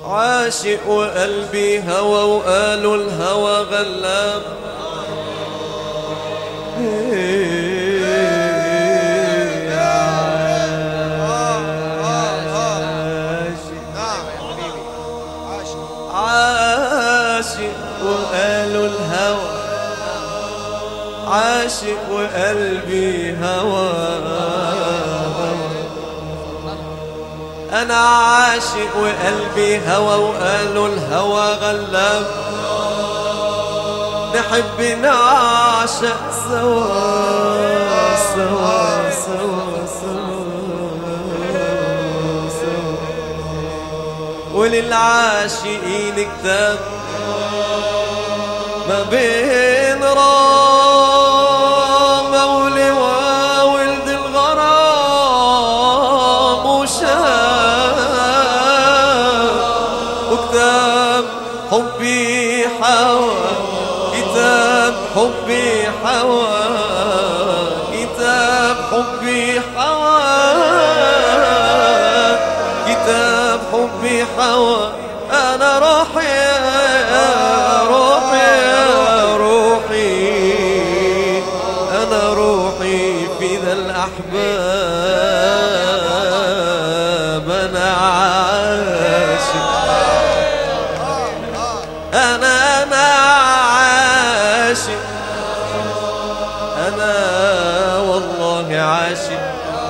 عاشق وقلبي هوى وقالوا الهوى غلاب نعم يا حبيبي عاشق عاشق وقالوا الهوى عاشق وقلبي هوى أنا عاشق وقلبي هوى وقالوا الهوى غلاب نحب نعشق سوا سوا سوا سوا سوا وللعاشقين كتاب ما بين رام ولواء ولد الغرام وشام وكتاب حبي حوى كتاب حبي حوى كتاب حبي حوى كتاب حبي حوى أنا روحي يا روحي يا روحي أنا روحي في ذا الأحباب أنا عاشق أنا أنا عاشق أنا والله عاشق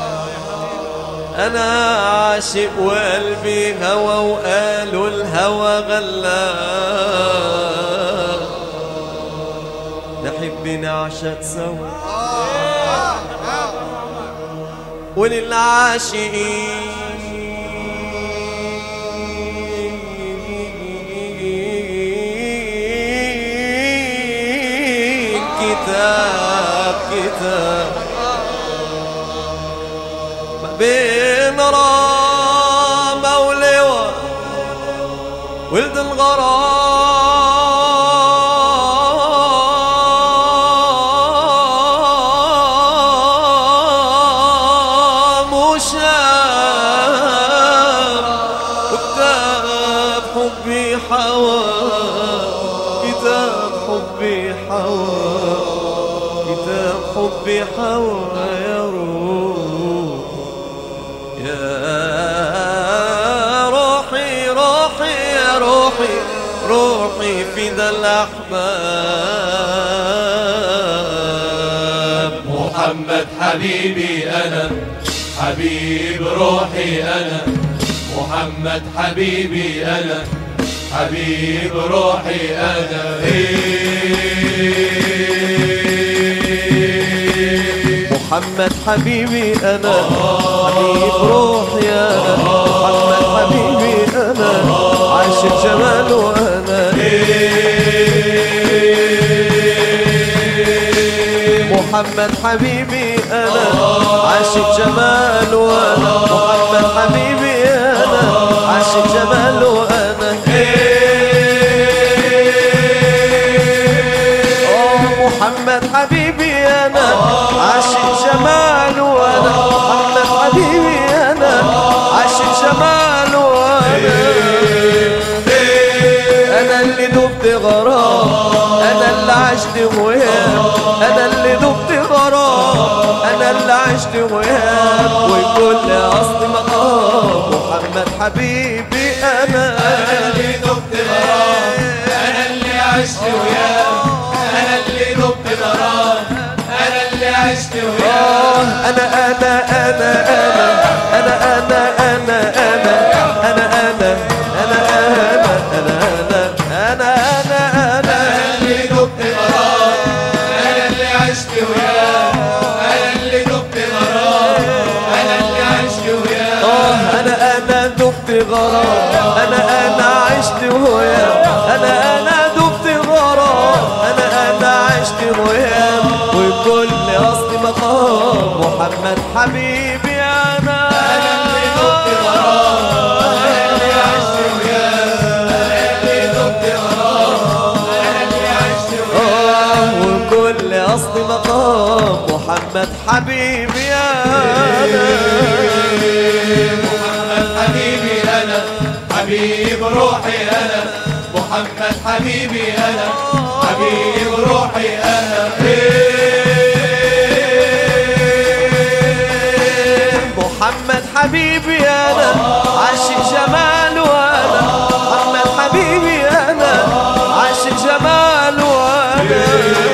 أنا عاشق وقلبي هوى وقالوا الهوى غلاب نحب نعشق سوا وللعاشقين كتاب كتاب ما بين رامة ولواء ولد الغرام وشام وكتاب حبي حوى كتاب حبي حوى كتاب حبي حوى يا روح يا روحي روحي يا روحي روحي في ذا الأحباب محمد حبيبي أنا حبيب روحي أنا محمد حبيبي أنا حبيب روحي أنا إيه محمد حبيبي أنا حبيب روحي أنا محمد حبيبي أنا عاشق جماله أنا محمد حبيبي أنا عاشق جماله أنا محمد حبيبي أنا عاشق جماله أنا آه محمد حبيبي أنا عاشق جماله أنا محمد حبيبي أنا عاشق جماله أنا أنا اللي دبت غرام أنا اللي عشت وياه أنا اللي دبت غرام أنا اللي عشت وياه وكل أصل مقام محمد حبيبي أنا اللي دبت غرام أنا اللي عشت وياه أنا اللي دبت غرام أنا اللي عشت وياه آه أنا أنا أنا أنا أنا أنا أنا أنا أنا أنا أنا أنا أنا أنا أنا أنا اللي دبت غرام أنا اللي عشت وياه أنا اللي دبت غرام أنا اللي عشت وياه آه أنا أنا دبت غرام أنا أنا عشت وياه أنا أنا دبت غرام أنا أنا عشت وياه وكل أصل مقام محمد حبيبي أنا أنا اللي دبت غرام أنا اللي عشت وياه أنا اللي دبت غرام أنا اللي عشت وياه آه وكل أصل مقام محمد حبيبي أنا محمد حبيبي أنا حبيب روحي أنا محمد حبيبي أنا حبيب روحي أنا محمد حبيبي انا عاشق جماله انا محمد حبيبي انا عاشق جماله انا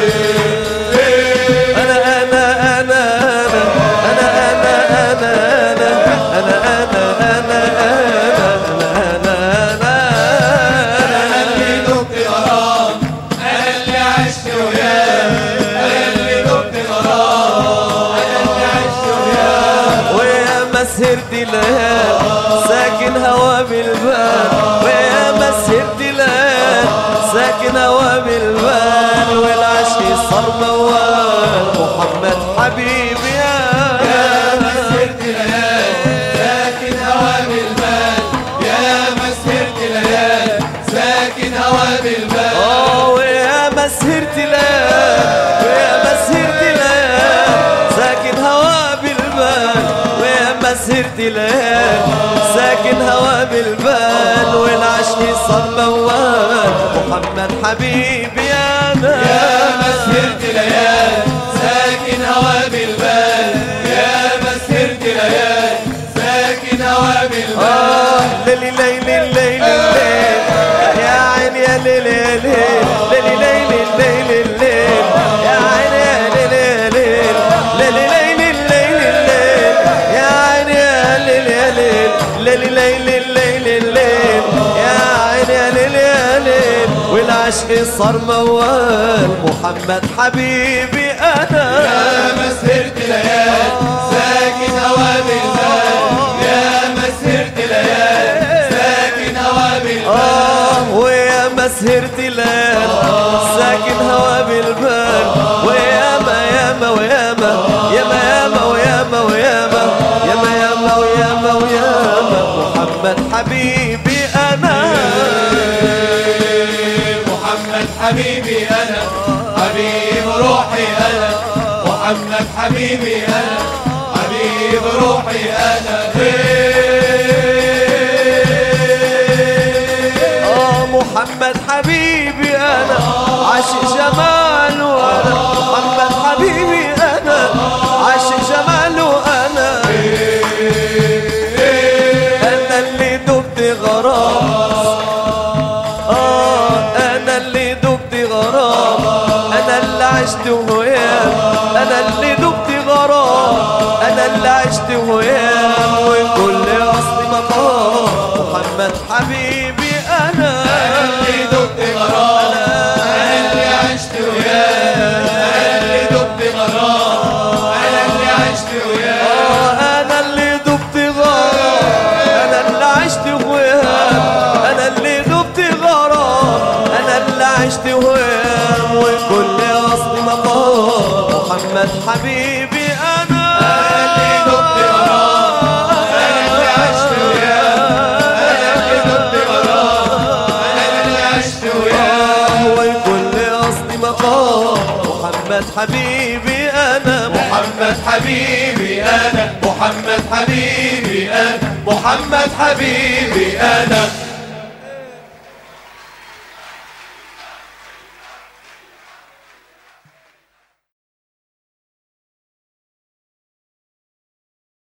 انا انا انا انا انا انا انا انا انا انا انا انا انا اللي دبت غرام أنا اللي عشت وياه أنا اللي دبت غرام أنا اللي عشت وياه ويا مسهرت ليال ساكن هوا بالبال ويا مسهرت ليال ساكن هوا بالبال والعشق صار موال محمد حبيبي يا يا مسهرت ليال ساكن هوا بالبال يا مسهرت ليال ساكن هوا بالبال اه ويا مسهرت ليال ويا مسهرت ليال ساكن هوا بالبال ويا مسهرت ليال ساكن هوا بالبال والعشق صار موال محمد حبيبي انا يا مسهرت ليال ساكن هوا بالبال يا مسهرت ليال ساكن هوا بالبال آه ليلي ليلي ليلي الليل يا عين يا ليلي يا ليل ليلي ليلي ليلي الليل يا عين يا ليلي يا ليل ليلي ليلي ليلي الليل يا عين يا ليلي يا ليل ليلي ليلي ليلي الليل يا عين يا ليلي يا ليل والعشق صار موال محمد حبيبي انا يا مسهرت ليال ساكن هوا بالبال يا مسهرت ليال ساكن هوا بالبال آه ويا مسهرت ليل ساكن هوا بالبال وياما ياما وياما ياما ياما وياما وياما ياما ياما وياما وياما محمد حبيبي أنا محمد حبيبي أنا حبيب روحي أنا محمد حبيبي أنا حبيب روحي أنا آه محمد حبيبي أنا عاشق جماله أنا محمد حبيبي أنا عاشق جماله أنا أنا اللي دبت غرام آه أنا اللي دبت غرام أنا اللي عشت وياه أنا اللي دبت غرام أنا اللي عشت وياه وكل أصلي مقام محمد حبيبي أنا اللي دبت غرام أنا اللي عشت وياه أنا اللي دبت غرام أنا اللي عشت وياه آه أنا اللي دبت غرام أنا اللي عشت وياه أنا اللي دبت غرام أنا اللي عشت وياه وكل أصلي مقام محمد حبيبي أنا اللي دبت غرام أنا اللي عشت وياه أنا اللي دبت غرام أنا اللي عشت وياه وكل أصلي مقام محمد حبيبي أنا محمد حبيبي أنا محمد حبيبي أنا محمد حبيبي أنا